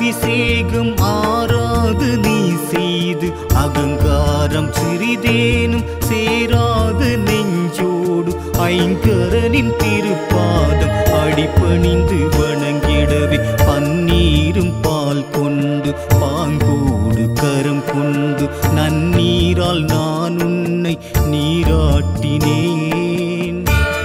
அபிஷேகம் ஆராதனை செய்து அகங்காரம் சிறிதேனும் சேராத நெஞ்சோடு ஐங்கரனின் திருப்பாதம் அடிபணிந்து வணங்கிடவே பன்னீரும் பால் கொண்டு பாங்கோடு கரம் கொண்டு நன்னீரால் நான் உன்னை நீராட்டினேன்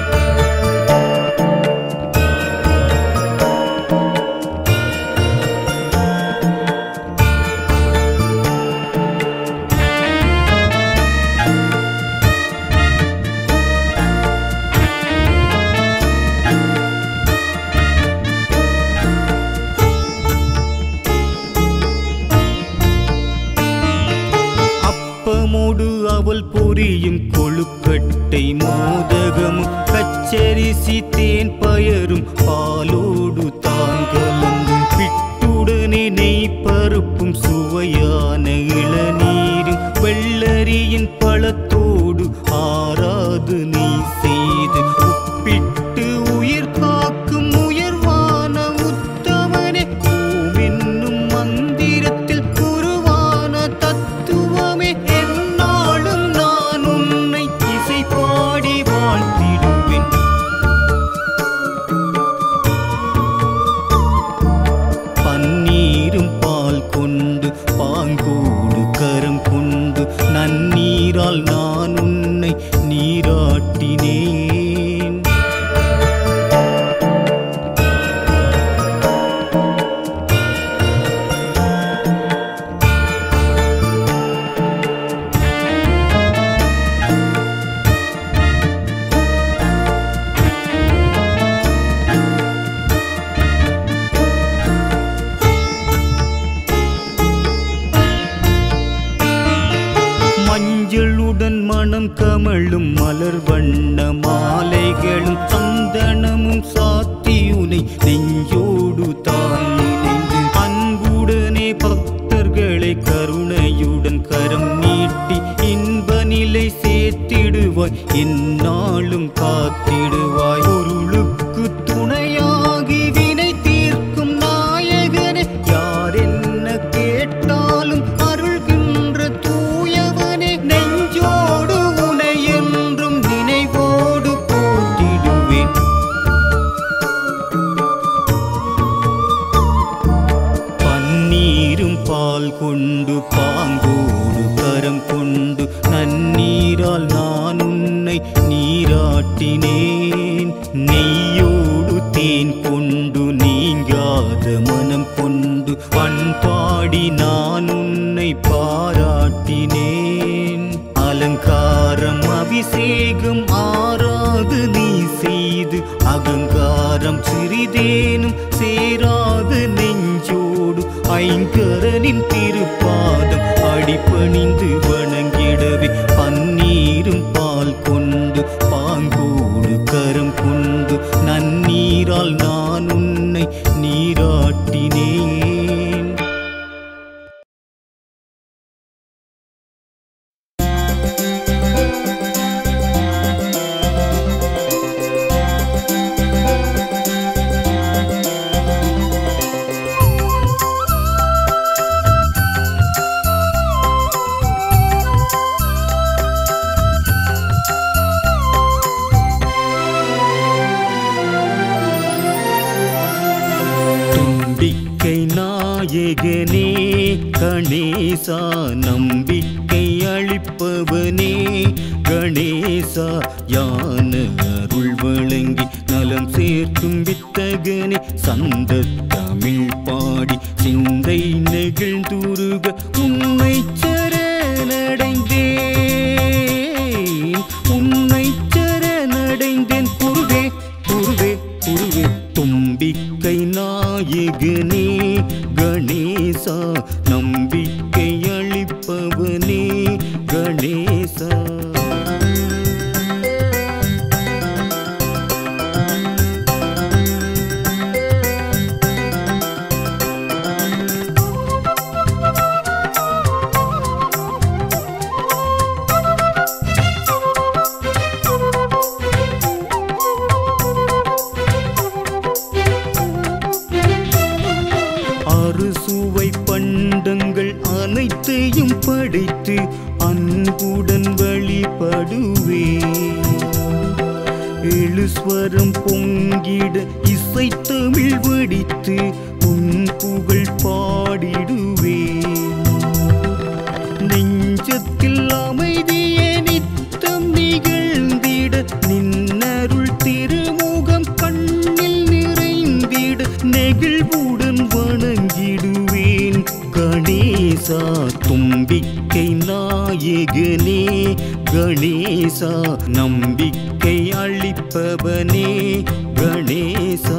அப்பமோடு அவள் பொரியும் கொழுக்கட்டை மோதகமும் கச்சரிசி தேன் பயரும் பாலோடு தான் கலந்து பிட்டுடனே நெய் பருப்பும் சுவையான இளநீரும் வெள்ளரியின் பழத்தோடு ஆறாது நெய் செய்து உப்பிட்டு உயிர் காக்கும் உயர்வான உத்தமனே ஓம் என்னும் மந்திரத்தில் உருவான தத்துவமே என்னாலும் நான் உன்னை இசை பாடி வாழ்த்திடுவேன் பன்னீரும் பால் கொண்டு பாங்கோடு கரம் கொண்டு நன்னீரால் நான் உன்னை நீராட்டினேன் மஞ்சளுடன் மனம் கமழும் மலர் வண்ண மாலைகளும் சந்தனமும் சாத்தியுனை நெஞ்சோடு தான் நினைந்து அன்புடனே பக்தர்களை கருணையுடன் கரம் நீட்டி இன்ப நிலை சேர்த்திடுவாய் எந்நாளும் காத்திடுவாய் பொருளுக்கு துணையாகி வினை தீர்க்கும் நாயகனே யார் என்ன கேட்டாலும் அருள்கின்ற தூயவனே நெஞ்சோடு உனை என்றும் நினைவோடு போற்றிடுவேன் பன்னீரும் பால் கொண்டு பாங்கோடு கரம் கொண்டு நன்னீரால் நான் உன்னை நீராட்டினேன் நெய்யோடு தேன் கொண்டு நீங்காத மனம் கொண்டு பண்பாடி நான் உன்னை பாராட்டினேன் அலங்காரம் அபிஷேகம் ஆராது நீ செய்து அகங்காரம் சிறிதேனும் சேராத நெஞ்சோடு ஐங்கரனின் திருப்பாதம் அடிபணிந்து வணங்கிடவே பன்னீரும் பால் கொண்டு பாங்கோடு கரம் கொண்டு நன்னீரால் நான் உன்னை நீராட்டினேன் தும்பிக்கை நாயகனே கணேசா நம்பிக்கை அளிப்பவனே கணேசா யான அருள் வழங்கி நலம் சேர்க்கும் வித்தகனே சந்த தமிழ் பாடி சிந்தை நெகிழ்ந்துருக உன்னை சரணடைந்தேன் உன்னை சரணடைந்தேன் குருவே குருவே குருவே தும்பிக்கை நாயகனே கணேசா நம்பிக்கை அளிப்பவனே கணேசா அனைத்தையும் படைத்து அன்புடன் வழிபடுவேன் எழுஸ்வரம் பொங்கிட இசைத்தமிழ் வடித்து உன் புகழ் பாடிடுவேன் நெஞ்சத்தில் அமைதியே நித்தம் நிகழ்ந்திட நின்னருள் திருமுகம் கண்ணில் நிறைந்திட நெகிழ்வுடன் வணங்கிடுவேன் கணேசா தும்பிக்கை நாயகனே கணேசா நம்பிக்கை அளிப்பவனே கணேசா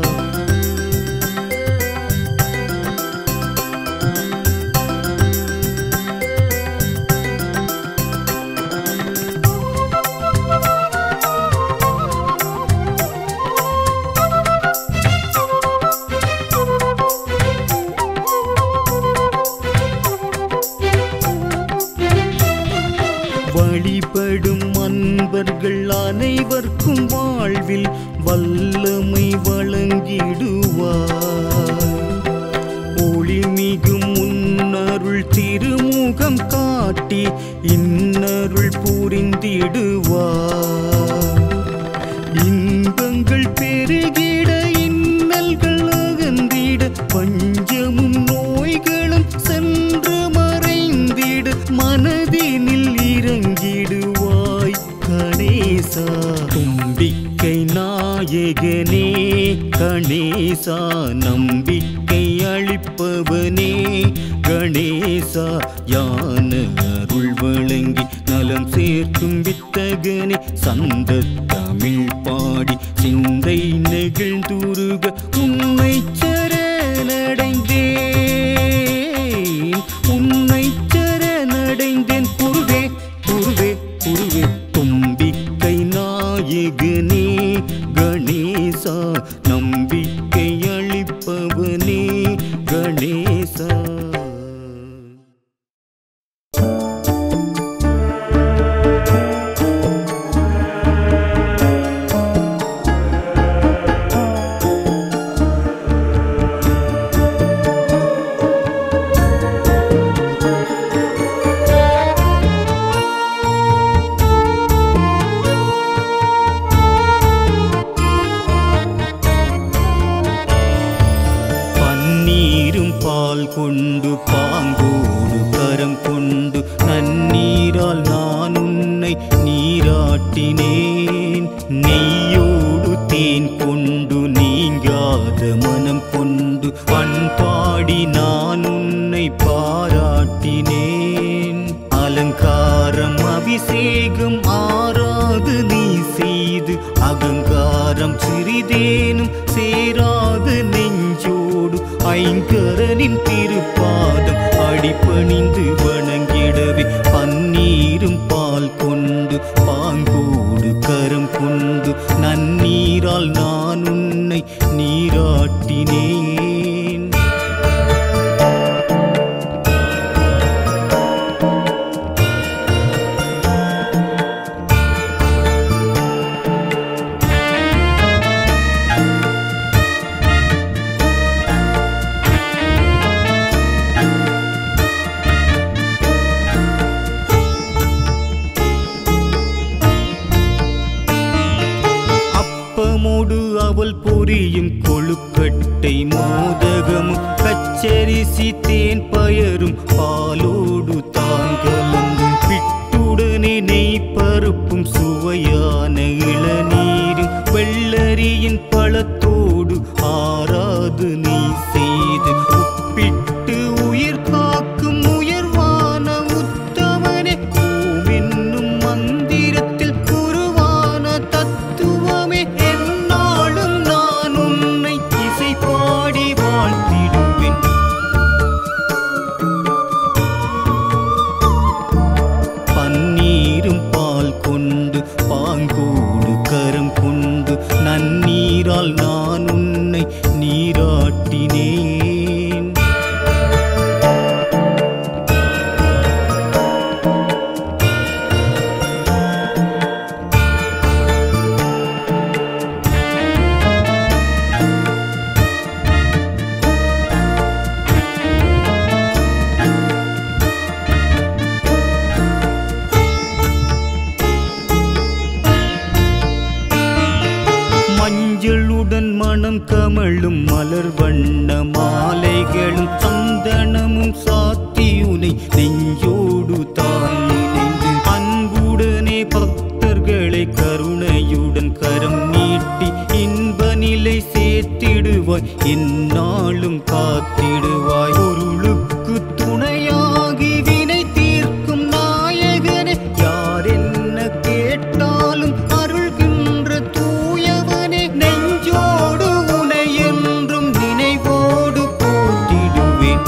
வழிபடும் அன்பர்கள் அனைவர்க்கும் வாழ்வில் வல்லமை வழங்கிடுவார் ஒளிமிகும் முன்னருள் திருமுகம் காட்டி இன்னருள் புரிந்திடுவார் இன்பங்கள் பெருகிட இன்னல்கள் அகன்றிட பஞ்சமும் நோய்களும் சென்று மறைந்திட மனதினில் இறங்கிடுவாய் கணேசா தும்பிக்கை நாயகனே கணேசா நம்பிக்கை அளிப்பவனே கணேசா யான அருள் வழங்கி நலம் சேர்க்கும் வித்தகனே சந்த தமிழ் பாடி சிந்தை நெகிழ்ந்துருக உன்னை சரணடைந்தேன் உன்னை சரணடைந்தேன் குருவே குருவே குருவே தும்பிக்கை நாயகனே கணேசா நம்பிக்கை அளிப்பவனே கணேசா பன்னீரும் பால் கொண்டு பாங்கோடு கரம் கொண்டு நன்னீரால் நான் உன்னை நீராட்டினேன் நெய்யோடு தேன் கொண்டு நீங்காத மனம் கொண்டு பண்பாடி நான் உன்னை பாராட்டினேன் அலங்காரம் அபிஷேகம் ஆறாது நீ செய்து அகங்காரம் சிறிதேனும் சேராது நெஞ்சோடு ஐங்கரனின் திருப்பாதம் அடிபணிந்து வணங்கிடவே பன்னீரும் பால் கொண்டு பாங்கோடு கரம் கொண்டு நன்னீரால் நான் உன்னை நீராட்டினேன் அப்பமோடு அவள் பொரியும் கொழுக்கட்டை மோதகமும் பச்சரிசி தேன் பயரும் பாலோடு தாங்கலந்து பிட்டுடனே நெய் பருப்பும் சுவையான இளநீரும் வெள்ளரியின் பழத்தோடு ஆறாது நீ செய்து உப்பிட்டு உயிர் காக்கும் உயர்வான உத்தமனே ஓம் என்னும் மந்திரத்தில் குருவான தத்துவமே என்னாலும் நான் உன்னை இசை பாடி வாழ்த்திடுவேன் பன்னீரும் பால் கொண்டு பாங்கோடு கரம் கொண்டு நன்னீரால் நான் உன்னை நீராட்டினேன் வண்ண மாலைகளும் சந்தனமும் சாத்தி உனை நெஞ்சோடு தான் நினைந்து அன்புடனே பக்தர்களை கருணையுடன் கரம் நீட்டி இன்ப நிலை சேர்த்திடுவாய் எந்நாளும் காத்திடுவாய் பொருளுக்கு துணையாகி வினை தீர்க்கும் நாயகனே யார் என்ன கேட்டாலும் அருள்கின்ற தூயவனே நெஞ்சோடு உனை என்றும் நினைவோடு போற்றிடுவேன்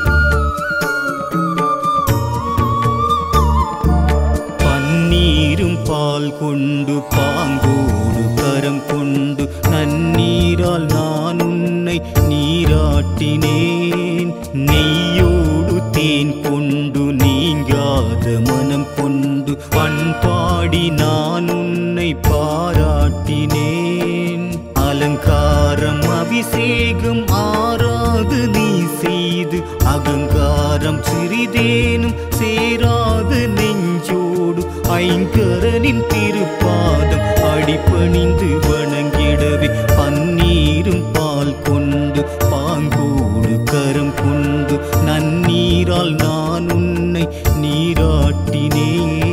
பன்னீரும் பால் கொண்டு பாங்கோடு கரம் கொண்டு நன்னீரால் நான் உன்னை நீராட்டினேன் நெய்யோடு தேன் கொண்டு நீங்காத மனம் கொண்டு பண்பாடி நான் உன்னை பாராட்டினேன் அலங்காரம் அபிஷேகம் ஆறாது நீ செய்து அகங்காரம் சிறிதேனும் சேராது நெஞ்சோடு ஐங்கரனின் திருப்பாதம் அடிபணிந்து வணங்கிடவே பன்னீரும் பால் கொண்டு பாங்கோடு கரம் கொண்டு நன்னீரால் நான் உன்னை நீராட்டினேன்